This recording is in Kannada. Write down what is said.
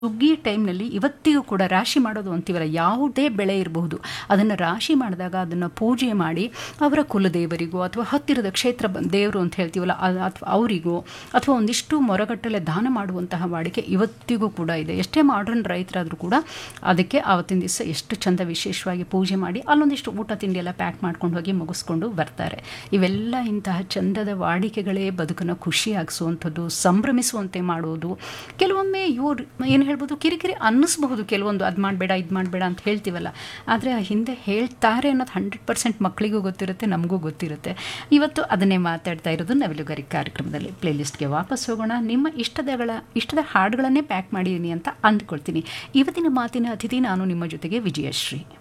ಸುಗ್ಗಿ ಟೈಮ್ನಲ್ಲಿ ಇವತ್ತಿಗೂ ಕೂಡ ರಾಶಿ ಮಾಡೋದು ಅಂತೀವಲ್ಲ ಯಾವುದೇ ಬೆಳೆ ಇರಬಹುದು ಅದನ್ನು ರಾಶಿ ಮಾಡಿದಾಗ ಅದನ್ನು ಪೂಜೆ ಮಾಡಿ ಅವರ ಕುಲದೇವರಿಗೋ ಅಥವಾ ಹತ್ತಿರದ ಕ್ಷೇತ್ರ ಬ- ದೇವರು ಅಂತ ಹೇಳ್ತೀವಲ್ಲ ಅ- ಅಥವಾ ಅವರಿಗೋ ಅಥವಾ ಒಂದಿಷ್ಟು ಮೊರಗಟ್ಟಲೆ ದಾನ ಮಾಡುವಂತಹ ವಾಡಿಕೆ ಇವತ್ತಿಗೂ ಕೂಡ ಇದೆ ಎಷ್ಟೇ ಮಾಡ್ರನ್ ರೈತರಾದರೂ ಕೂಡ ಅದಕ್ಕೆ ಆವತ್ತಿನ ದಿವಸ ಎಷ್ಟು ಚಂದ ವಿಶೇಷವಾಗಿ ಪೂಜೆ ಮಾಡಿ ಅಲ್ಲೊಂದಿಷ್ಟು ಊಟ ತಿಂಡಿ ಎಲ್ಲ ಪ್ಯಾಕ್ ಮಾಡ್ಕೊಂಡು ಹೋಗಿ ಮುಗಿಸ್ಕೊಂಡು ಬರ್ತಾರೆ ಇವೆಲ್ಲ ಇಂತಹ ಚಂದದ ವಾಡಿಕೆಗಳೇ ಬದುಕನ್ನು ಖುಷಿಯಾಗಿಸುವಂಥದ್ದು ಸಂಭ್ರಮಿಸುವಂತೆ ಮಾಡುವುದು ಕೆಲವೊಮ್ಮೆ ಇವ್ರು ಏನು ಹೇಳ್ಬೋದು ಕಿರಿಕಿರಿ ಅನ್ನಿಸ್ಬಹುದು ಕೆಲವೊಂದು ಅದು ಮಾಡಬೇಡ ಇದು ಮಾಡಬೇಡ ಅಂತ ಹೇಳ್ತೀವಲ್ಲ ಆದರೆ ಆ ಹಿಂದೆ ಹೇಳ್ತಾರೆ ಅನ್ನೋದು ಹಂಡ್ರೆಡ್ ಪರ್ಸೆಂಟ್ ಮಕ್ಕಳಿಗೂ ಗೊತ್ತಿರುತ್ತೆ ನಮಗೂ ಗೊತ್ತಿರುತ್ತೆ ಇವತ್ತು ಅದನ್ನೇ ಮಾತಾಡ್ತಾ ಇರೋದು ನವಿಲುಗರಿ ಕಾರ್ಯಕ್ರಮದಲ್ಲಿ ಪ್ಲೇಲಿಸ್ಟ್ಗೆ ವಾಪಸ್ ಹೋಗೋಣ ನಿಮ್ಮ ಇಷ್ಟದಗಳ ಇಷ್ಟದ ಹಾಡುಗಳನ್ನೇ ಪ್ಯಾಕ್ ಮಾಡಿದ್ದೀನಿ ಅಂತ ಅಂದ್ಕೊಳ್ತೀನಿ ಇವತ್ತಿನ ಮಾತಿನ ಅತಿಥಿ ನಾನು ನಿಮ್ಮ ಜೊತೆಗೆ ವಿಜಯಶ್ರೀ